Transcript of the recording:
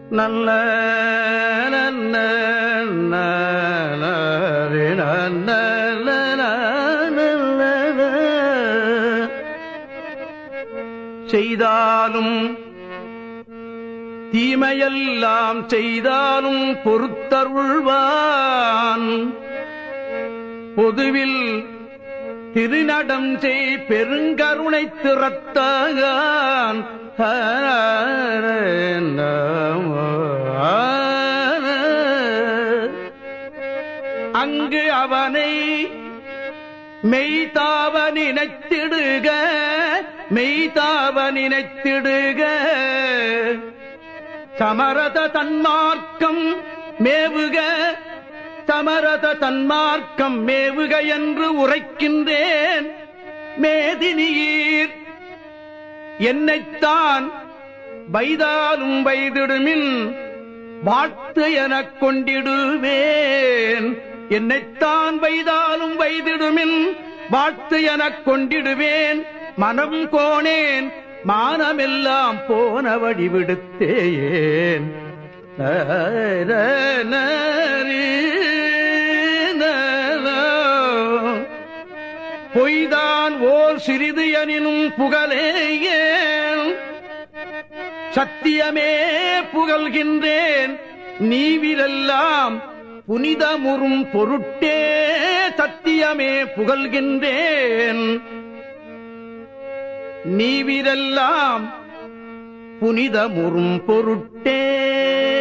நல்ல நன்ன நரி நன்ன நன்ன செய்தாலும் தீமையெல்லாம் செய்தாலும் பொறுத்தருள்வான் பொதுவில் திருநடம் செய் பெருங்கருணை திறத்தான் அங்கு அவனை மெய்தாவ நினைத்திடுக மெய்தாவ நினைத்திடுக சமரத தன்மார்க்கம் மேவுக சமரத தன்மார்க்கம் மேவுக என்று உரைக்கின்றேன் மேதினியீர் என்னைத்தான் வைதாலும் வைதிடுமின் வாழ்த்து எனக் கொண்டிடுவேன் என்னைத்தான் வைதாலும் வைதிடுமின் வாழ்த்து எனக் கொண்டிடுவேன் மனம் கோணேன் மானமெல்லாம் போன வழி விடுத்தேன் பொய்தான் ஓர் சிறிது எனினும் புகழேயேன் சத்தியமே புகழ்கின்றேன் நீவிலெல்லாம் புனிதமுறும் பொருட்டே சத்தியமே புகழ்கின்றேன் நீவிரெல்லாம் புனிதமுறும் பொருட்டே